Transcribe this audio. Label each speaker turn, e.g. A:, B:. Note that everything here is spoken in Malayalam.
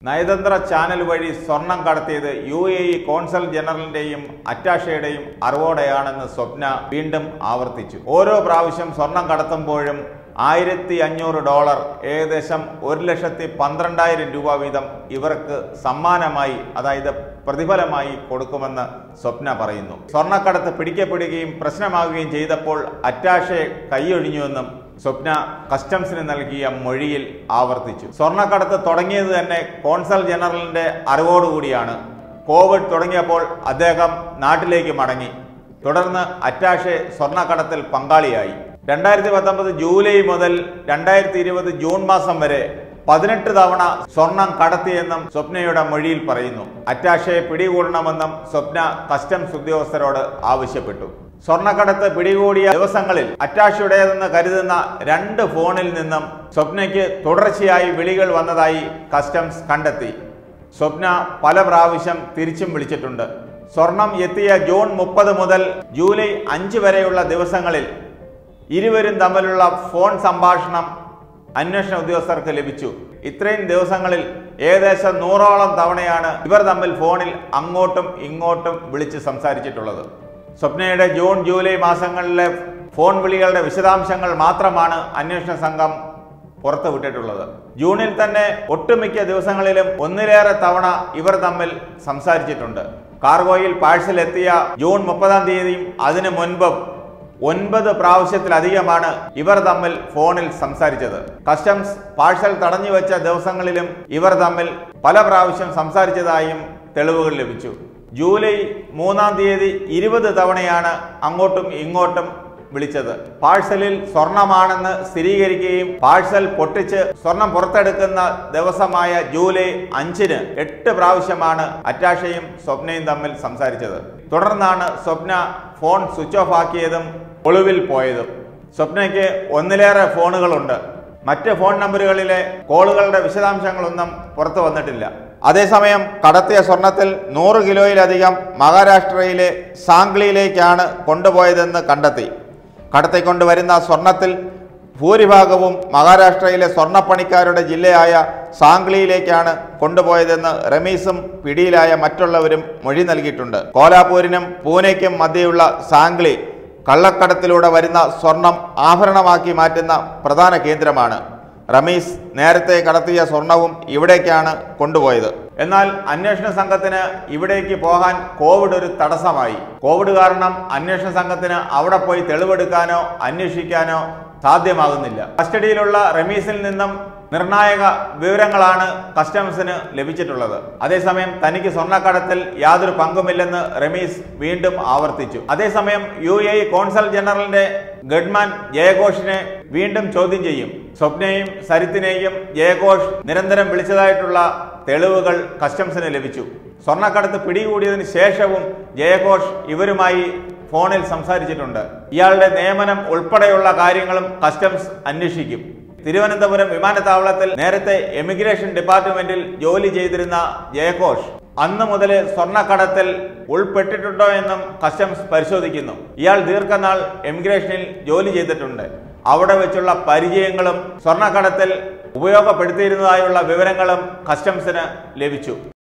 A: നയതന്ത്ര ചാനൽ വഴി സ്വർണം കടത്തിയത് യു എ ഇ കോൺസൽ ജനറലിന്റെയും അറ്റാഷയുടെയും അറിവോടെയാണെന്ന് സ്വപ്ന വീണ്ടും ആവർത്തിച്ചു ഓരോ പ്രാവശ്യം സ്വർണം കടത്തുമ്പോഴും ആയിരത്തി അഞ്ഞൂറ് ഡോളർ ഏകദേശം ഒരു ലക്ഷത്തി പന്ത്രണ്ടായിരം രൂപ വീതം ഇവർക്ക് സമ്മാനമായി അതായത് പ്രതിഫലമായി കൊടുക്കുമെന്ന് സ്വപ്ന പറയുന്നു സ്വർണ്ണക്കടത്ത് പിടിക്കപ്പെടുകയും പ്രശ്നമാകുകയും ചെയ്തപ്പോൾ അറ്റാഷെ കൈയൊഴിഞ്ഞുവെന്നും സ്വപ്ന കസ്റ്റംസിന് നൽകിയ മൊഴിയിൽ ആവർത്തിച്ചു സ്വർണ്ണക്കടത്ത് തുടങ്ങിയത് തന്നെ കോൺസൽ ജനറലിന്റെ അറിവോടുകൂടിയാണ് കോവിഡ് തുടങ്ങിയപ്പോൾ അദ്ദേഹം നാട്ടിലേക്ക് മടങ്ങി തുടർന്ന് അറ്റാഷെ സ്വർണ്ണക്കടത്തിൽ പങ്കാളിയായി രണ്ടായിരത്തി പത്തൊമ്പത് ജൂലൈ മുതൽ രണ്ടായിരത്തി ഇരുപത് ജൂൺ മാസം വരെ പതിനെട്ട് തവണ സ്വർണം കടത്തിയെന്നും സ്വപ്നയുടെ മൊഴിയിൽ പറയുന്നു അറ്റാഷയെ പിടികൂടണമെന്നും സ്വപ്ന കസ്റ്റംസ് ഉദ്യോഗസ്ഥരോട് ആവശ്യപ്പെട്ടു സ്വർണ്ണക്കടത്ത് പിടികൂടിയ ദിവസങ്ങളിൽ അറ്റാഷയുടേതെന്ന് കരുതുന്ന രണ്ട് ഫോണിൽ നിന്നും സ്വപ്നയ്ക്ക് തുടർച്ചയായി വിളികൾ വന്നതായി കസ്റ്റംസ് കണ്ടെത്തി സ്വപ്ന പല പ്രാവശ്യം തിരിച്ചും വിളിച്ചിട്ടുണ്ട് സ്വർണം എത്തിയ ജൂൺ മുപ്പത് മുതൽ ജൂലൈ അഞ്ച് വരെയുള്ള ദിവസങ്ങളിൽ ഇരുവരും തമ്മിലുള്ള ഫോൺ സംഭാഷണം അന്വേഷണ ഉദ്യോഗസ്ഥർക്ക് ലഭിച്ചു ഇത്രയും ദിവസങ്ങളിൽ ഏകദേശം നൂറോളം തവണയാണ് ഇവർ തമ്മിൽ ഫോണിൽ അങ്ങോട്ടും ഇങ്ങോട്ടും വിളിച്ച് സംസാരിച്ചിട്ടുള്ളത് സ്വപ്നയുടെ ജൂൺ ജൂലൈ മാസങ്ങളിലെ ഫോൺ വിളികളുടെ വിശദാംശങ്ങൾ മാത്രമാണ് അന്വേഷണ സംഘം പുറത്തുവിട്ടിട്ടുള്ളത് ജൂണിൽ തന്നെ ഒട്ടുമിക്ക ദിവസങ്ങളിലും ഒന്നിലേറെ തവണ ഇവർ തമ്മിൽ സംസാരിച്ചിട്ടുണ്ട് കാർഗോയിൽ പാഴ്സൽ എത്തിയ ജൂൺ മുപ്പതാം തീയതിയും അതിനു മുൻപും ഒൻപത് പ്രാവശ്യത്തിലധികമാണ് ഇവർ തമ്മിൽ ഫോണിൽ സംസാരിച്ചത് കസ്റ്റംസ് പാഴ്സൽ തടഞ്ഞു വെച്ച ദിവസങ്ങളിലും ഇവർ തമ്മിൽ പല പ്രാവശ്യം സംസാരിച്ചതായും തെളിവുകൾ ലഭിച്ചു ജൂലൈ മൂന്നാം തീയതി ഇരുപത് തവണയാണ് അങ്ങോട്ടും ഇങ്ങോട്ടും വിളിച്ചത് പാഴ്സലിൽ സ്വർണമാണെന്ന് സ്ഥിരീകരിക്കുകയും പാഴ്സൽ പൊട്ടിച്ച് സ്വർണം പുറത്തെടുക്കുന്ന ദിവസമായ ജൂലൈ അഞ്ചിന് എട്ട് പ്രാവശ്യമാണ് അറ്റാഷയും സ്വപ്നയും തമ്മിൽ സംസാരിച്ചത് തുടർന്നാണ് സ്വപ്ന ഫോൺ സ്വിച്ച് ഓഫ് ആക്കിയതും ഒളിവിൽ പോയതും സ്വപ്നയ്ക്ക് ഒന്നിലേറെ ഫോണുകളുണ്ട് മറ്റ് ഫോൺ നമ്പറുകളിലെ കോളുകളുടെ വിശദാംശങ്ങളൊന്നും പുറത്തു വന്നിട്ടില്ല അതേസമയം കടത്തിയ സ്വർണത്തിൽ നൂറ് കിലോയിലധികം മഹാരാഷ്ട്രയിലെ സാംഗ്ലിയിലേക്കാണ് കൊണ്ടുപോയതെന്ന് കണ്ടെത്തി കടത്തിക്കൊണ്ടുവരുന്ന സ്വർണത്തിൽ ഭൂരിഭാഗവും മഹാരാഷ്ട്രയിലെ സ്വർണ്ണപ്പണിക്കാരുടെ ജില്ലയായ സാംഗ്ലിയിലേക്കാണ് കൊണ്ടുപോയതെന്ന് റമീസും പിടിയിലായ മറ്റുള്ളവരും മൊഴി നൽകിയിട്ടുണ്ട് കോലാപൂരിനും പൂനെയ്ക്കും മധ്യയുള്ള സാംഗ്ലി കള്ളക്കടത്തിലൂടെ വരുന്ന സ്വർണം ആഭരണമാക്കി മാറ്റുന്ന പ്രധാന കേന്ദ്രമാണ് റമീസ് നേരത്തെ കടത്തിയ സ്വർണവും ഇവിടേക്കാണ് കൊണ്ടുപോയത് എന്നാൽ അന്വേഷണ സംഘത്തിന് ഇവിടേക്ക് പോകാൻ കോവിഡ് ഒരു തടസ്സമായി കോവിഡ് കാരണം അന്വേഷണ സംഘത്തിന് അവിടെ പോയി തെളിവെടുക്കാനോ അന്വേഷിക്കാനോ സാധ്യമാകുന്നില്ല കസ്റ്റഡിയിലുള്ള റമീസിൽ നിന്നും നിർണായക വിവരങ്ങളാണ് കസ്റ്റംസിന് ലഭിച്ചിട്ടുള്ളത് അതേസമയം തനിക്ക് സ്വർണ്ണക്കടത്തിൽ യാതൊരു പങ്കുമില്ലെന്ന് റമീസ് വീണ്ടും ആവർത്തിച്ചു അതേസമയം യു എ കോൺസൽ ജനറലിന്റെ ഗഡ്മാൻ ജയഘോഷിനെ വീണ്ടും ചോദ്യം ചെയ്യും സ്വപ്നയും സരിത്തിനെയും ജയഘോഷ് നിരന്തരം വിളിച്ചതായിട്ടുള്ള തെളിവുകൾ കസ്റ്റംസിന് ലഭിച്ചു സ്വർണ്ണക്കടത്ത് പിടികൂടിയതിന് ശേഷവും ജയഘോഷ് ഇവരുമായി ഫോണിൽ സംസാരിച്ചിട്ടുണ്ട് ഇയാളുടെ നിയമനം ഉൾപ്പെടെയുള്ള കാര്യങ്ങളും കസ്റ്റംസ് അന്വേഷിക്കും തിരുവനന്തപുരം വിമാനത്താവളത്തിൽ നേരത്തെ എമിഗ്രേഷൻ ഡിപ്പാർട്ട്മെന്റിൽ ജോലി ചെയ്തിരുന്ന ജയഘോഷ് അന്ന് മുതൽ സ്വർണ്ണക്കടത്തിൽ ഉൾപ്പെട്ടിട്ടുണ്ടോ എന്നും കസ്റ്റംസ് പരിശോധിക്കുന്നു ഇയാൾ ദീർഘനാൾ എമിഗ്രേഷനിൽ ജോലി ചെയ്തിട്ടുണ്ട് അവിടെ വെച്ചുള്ള പരിചയങ്ങളും സ്വർണ്ണക്കടത്തിൽ ഉപയോഗപ്പെടുത്തിയിരുന്നതായുള്ള വിവരങ്ങളും കസ്റ്റംസിന് ലഭിച്ചു